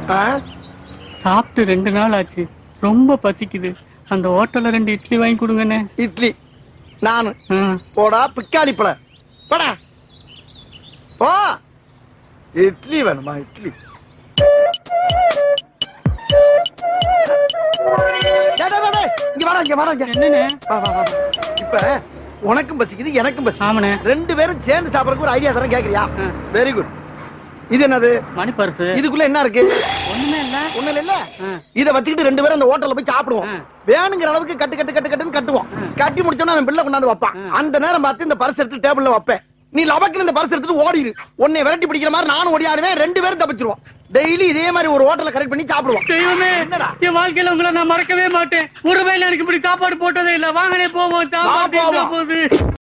ஆ? சாப்பிட்டு ரெண்டு நாள் ஆச்சு ரொம்ப பசிக்குது அந்த ஹோட்டல்ல ரெண்டு இட்லி வாங்கி கொடுங்கண்ணே இட்லி நானு ஆ. போடா பிக்காளி பழ போடா போ இட்லி வேணுமா இட்லி டேய், டேய், டேய், இங்க வாடா இங்க வாடா இங்க என்னண்ணே வா, வா, வா, வா. இப்ப உனக்கும் பசிக்குது எனக்கும் பசி ஆமாண்ணே ரெண்டு பேரும் சேர்ந்து சாப்பிடறதுக்கு ஒரு ஐடியா தரேன் கேக்குறியா ஆ. வெரி குட் இது என்னது மணி பர்சு இதுக்குள்ள என்ன இருக்கு ஒண்ணுமே இல்ல ஒண்ணு இல்ல ஆ. இத வச்சுக்கிட்டு ரெண்டு பேரும் அந்த ஹோட்டல்ல போய் சாப்பிடுவோம் ஆ. வேணுங்கிற அளவுக்கு கட்டு கட்டு கட்டு கட்டுன்னு கட்டுவோம் கட்டி முடிச்சோன்னா அவன் பிள்ளை கொண்டாந்து வைப்பான் ஆ. அந்த நேரம் பார்த்து இந்த பரிசு எடுத்து டேபிள்ல வைப்பேன் நீ லபக்குன்னு இந்த பரிசு எடுத்துட்டு ஓடிடு உன்னை விரட்டி பிடிக்கிற மாதிரி நானும் ஓடியாடுவேன் ரெண்டு பேரும் தப்பிச்சிருவோம் டெய்லி இதே மாதிரி ஒரு ஹோட்டல்ல கரெக்ட் பண்ணி சாப்பிடுவோம் தெய்வமே என்னடா? என் வாழ்க்கையில உங்களை நான் மறக்கவே மாட்டேன் ஒரு வயல எனக்கு இப்படி சாப்பாடு போட்டதே இல்ல வாங்கனே போவோம் சாப்பாடு வா, தீர்ந்தா போவோம். போகுது